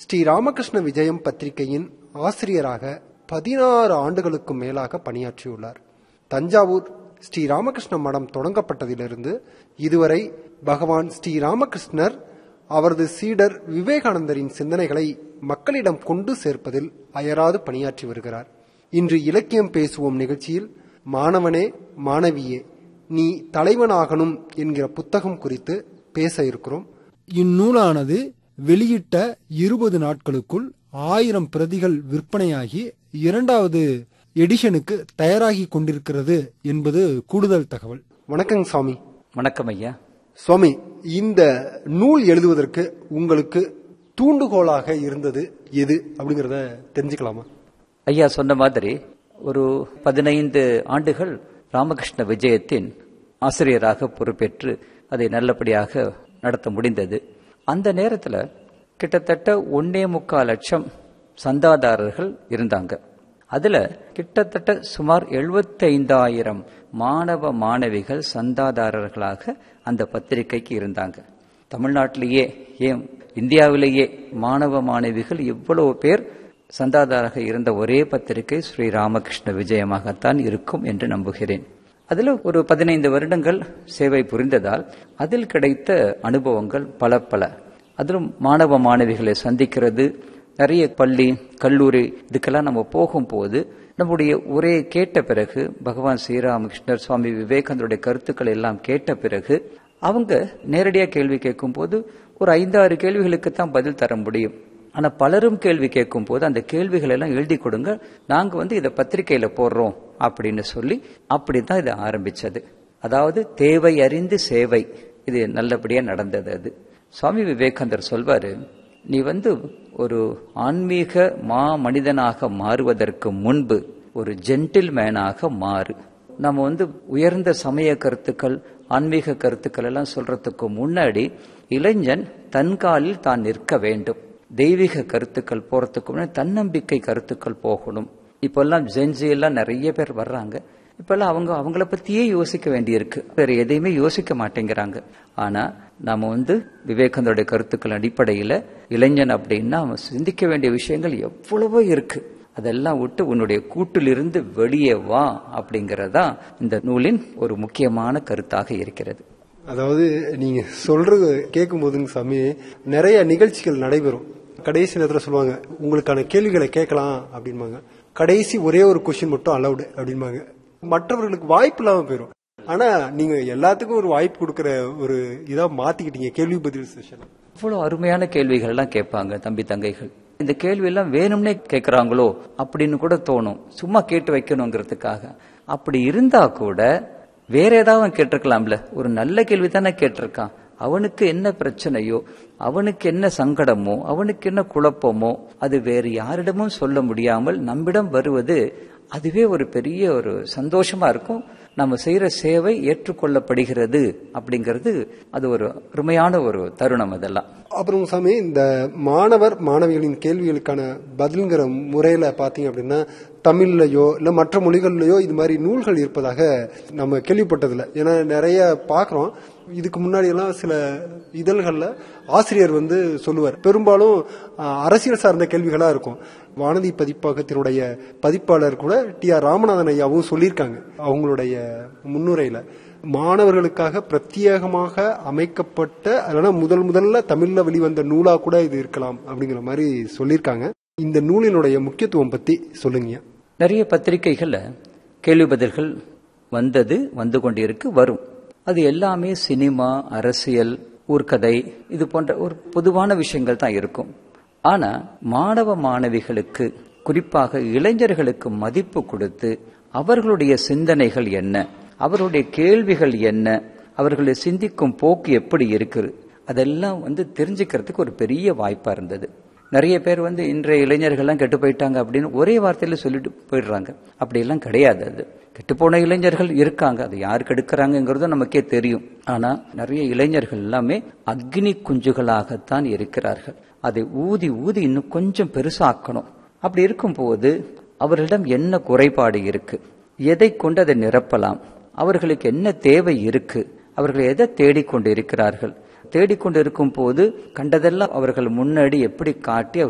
ஸ்ரீ ராமகிருஷ்ண விஜயம் பத்திரிகையின் ஆசிரியராக பதினாறு ஆண்டுகளுக்கு மேலாக பணியாற்றியுள்ளார் தஞ்சாவூர் ஸ்ரீ ராமகிருஷ்ண மடம் தொடங்கப்பட்டதிலிருந்து இதுவரை பகவான் ஸ்ரீ ராமகிருஷ்ணர் அவரது சீடர் விவேகானந்தரின் சிந்தனைகளை மக்களிடம் கொண்டு சேர்ப்பதில் அயராது பணியாற்றி வருகிறார் இன்று இலக்கியம் பேசுவோம் நிகழ்ச்சியில் மாணவனே மாணவியே நீ தலைவனாகணும் என்கிற புத்தகம் குறித்து பேச இருக்கிறோம் இந்நூலானது வெளியிட்ட இருபது நாட்களுக்குள் ஆயிரம் பிரதிகள் விற்பனையாகி இரண்டாவது எடிஷனுக்கு தயாராகி கொண்டிருக்கிறது என்பது கூடுதல் தகவல் வணக்கங்க சுவாமி வணக்கம் ஐயா சுவாமி இந்த நூல் எழுதுவதற்கு உங்களுக்கு தூண்டுகோலாக இருந்தது எது அப்படிங்கறத தெரிஞ்சுக்கலாமா ஐயா சொன்ன மாதிரி ஒரு பதினைந்து ஆண்டுகள் ராமகிருஷ்ண விஜயத்தின் ஆசிரியராக பொறுப்பேற்று அதை நல்லபடியாக நடத்த முடிந்தது அந்த நேரத்துல கிட்டத்தட்ட ஒன்னே முக்கால் லட்சம் சந்தாதாரர்கள் இருந்தாங்க அதுல கிட்டத்தட்ட சுமார் எழுபத்தைந்தாயிரம் மாணவ மாணவிகள் சந்தாதாரர்களாக அந்த பத்திரிகைக்கு இருந்தாங்க தமிழ்நாட்டிலேயே ஏன் இந்தியாவிலேயே மாணவ மாணவிகள் இவ்வளவு பேர் சந்தாதாராக இருந்த ஒரே பத்திரிகை ஸ்ரீ ராமகிருஷ்ண விஜயமாகத்தான் இருக்கும் என்று நம்புகிறேன் அதில் ஒரு பதினைந்து வருடங்கள் சேவை புரிந்ததால் அதில் கிடைத்த அனுபவங்கள் பல பல அதிலும் மாணவ மாணவிகளை சந்திக்கிறது நிறைய பள்ளி கல்லூரி இதுக்கெல்லாம் நம்ம போகும்போது நம்முடைய உரையை கேட்ட பிறகு பகவான் ஸ்ரீராமகிருஷ்ணர் சுவாமி விவேகானந்தருடைய கருத்துக்கள் எல்லாம் கேட்ட பிறகு அவங்க நேரடியா கேள்வி கேட்கும் போது ஒரு ஐந்தாறு கேள்விகளுக்கு தான் பதில் தர முடியும் ஆனா பலரும் கேள்வி கேட்கும் போது அந்த கேள்விகள் எல்லாம் எழுதி கொடுங்க நாங்க வந்து இதை பத்திரிகையில போடுறோம் அப்படின்னு சொல்லி அப்படிதான் இது ஆரம்பிச்சது அதாவது தேவை அறிந்து சேவை இது நல்லபடியா நடந்தது அது சுவாமி விவேகானந்தர் சொல்வாரு நீ வந்து ஒரு ஆன்மீக மா மனிதனாக மாறுவதற்கு முன்பு ஒரு ஜென்டில் மேனாக மாறு நம்ம வந்து உயர்ந்த சமய கருத்துக்கள் ஆன்மீக கருத்துக்கள் எல்லாம் சொல்றதுக்கு முன்னாடி இளைஞன் தன் காலில் தான் நிற்க வேண்டும் தெய்வீக கருத்துக்கள் போறதுக்கு முன்னாடி தன்னம்பிக்கை கருத்துக்கள் போகணும் இப்பெல்லாம் ஜென்ஜி எல்லாம் நிறைய பேர் வர்றாங்க இப்பெல்லாம் அவங்க அவங்கள பத்தியே யோசிக்க வேண்டியிருக்கு வேற எதையுமே யோசிக்க மாட்டேங்கிறாங்க ஆனா நாம வந்து விவேகானந்தருடைய கருத்துக்கள் அடிப்படையில இளைஞன் அப்படின்னா அவன் சிந்திக்க வேண்டிய விஷயங்கள் எவ்வளவோ இருக்கு அதெல்லாம் விட்டு உன்னுடைய கூட்டிலிருந்து வெளியே வா அப்படிங்கறதா இந்த நூலின் ஒரு முக்கியமான கருத்தாக இருக்கிறது அதாவது நீங்க சொல்றது கேட்கும் போதுங்க சாமி நிறைய நிகழ்ச்சிகள் நடைபெறும் கடைசி நேரத்தில் சொல்லுவாங்க உங்களுக்கான கேள்விகளை கேட்கலாம் அப்படின்பாங்க கடைசி ஒரே ஒரு கொஸ்டின் மட்டும் அலவுடு அப்படின்பாங்க மற்றவர்களுக்கு வாய்ப்பு இல்லாம போயிடும் ஆனா நீங்க எல்லாத்துக்கும் ஒரு வாய்ப்பு கொடுக்கற ஒரு இதா மாத்திக்கிட்டீங்க கேள்வி பதில் செஷன் இவ்வளவு அருமையான கேள்விகள் எல்லாம் கேட்பாங்க தம்பி தங்கைகள் இந்த கேள்வி எல்லாம் வேணும்னே கேட்கறாங்களோ அப்படின்னு கூட தோணும் சும்மா கேட்டு வைக்கணுங்கிறதுக்காக அப்படி இருந்தா கூட வேற ஏதாவது கேட்டிருக்கலாம்ல ஒரு நல்ல கேள்வி தானே கேட்டிருக்கான் அவனுக்கு என்ன பிரச்சனையோ அவனுக்கு என்ன சங்கடமோ அவனுக்கு என்ன குழப்பமோ அது வேறு யாரிடமும் சொல்ல முடியாமல் நம்மிடம் வருவது அதுவே ஒரு பெரிய ஒரு சந்தோஷமா இருக்கும் நம்ம செய்யற சேவை ஏற்றுக்கொள்ளப்படுகிறது அப்படிங்கிறது அது ஒரு அருமையான ஒரு தருணம் அதெல்லாம் அப்புறம் சாமி இந்த மாணவர் மாணவிகளின் கேள்விகளுக்கான பதில்ங்கிற முறையில பாத்தீங்க அப்படின்னா தமிழ்லயோ இல்ல மற்ற மொழிகள்லயோ இது மாதிரி நூல்கள் இருப்பதாக நம்ம கேள்விப்பட்டதில்ல ஏன்னா நிறைய பாக்குறோம் இதுக்கு முன்னாடி எல்லாம் சில இதழ்கள்ல ஆசிரியர் வந்து சொல்லுவார் பெரும்பாலும் அரசியல் சார்ந்த கேள்விகளா இருக்கும் வானதி பதிப்பகத்தினுடைய பதிப்பாளர் கூட டி ஆர் ராமநாதன் ஐயாவும் சொல்லியிருக்காங்க அவங்களுடைய முன்னுரையில மாணவர்களுக்காக பிரத்யேகமாக அமைக்கப்பட்ட அதனால முதல் முதல்ல தமிழ்ல வெளிவந்த நூலா கூட இது இருக்கலாம் அப்படிங்கிற மாதிரி சொல்லியிருக்காங்க இந்த நூலினுடைய முக்கியத்துவம் பத்தி சொல்லுங்க நிறைய பத்திரிகைகள்ல கேள்வி பதில்கள் வந்தது வந்து கொண்டிருக்கு வரும் அது எல்லாமே சினிமா அரசியல் ஊர்க்கதை இது போன்ற ஒரு பொதுவான விஷயங்கள் தான் இருக்கும் ஆனா மாணவ மாணவிகளுக்கு குறிப்பாக இளைஞர்களுக்கு மதிப்பு கொடுத்து அவர்களுடைய சிந்தனைகள் என்ன அவருடைய கேள்விகள் என்ன அவர்களை சிந்திக்கும் போக்கு எப்படி இருக்குது அதெல்லாம் வந்து தெரிஞ்சுக்கிறதுக்கு ஒரு பெரிய வாய்ப்பா இருந்தது நிறைய பேர் வந்து இன்றைய இளைஞர்கள்லாம் கெட்டு போயிட்டாங்க அப்படின்னு ஒரே வார்த்தையில சொல்லிட்டு போயிடுறாங்க அப்படியெல்லாம் கிடையாது அது கெட்டுப்போன இளைஞர்கள் இருக்காங்க அது யார் கெடுக்கிறாங்கிறதும் நமக்கே தெரியும் ஆனா நிறைய இளைஞர்கள் எல்லாமே அக்னி குஞ்சுகளாகத்தான் இருக்கிறார்கள் அதை ஊதி ஊதி இன்னும் கொஞ்சம் பெருசாக்கணும் அப்படி இருக்கும்போது அவர்களிடம் என்ன குறைபாடு இருக்கு எதை கொண்டு அதை நிரப்பலாம் அவர்களுக்கு என்ன தேவை இருக்கு அவர்கள் எதை தேடிக்கொண்டு இருக்கிறார்கள் தேடிக்கொண்டிருக்கும் போது கண்டதெல்லாம் அவர்கள் முன்னாடி எப்படி காட்டி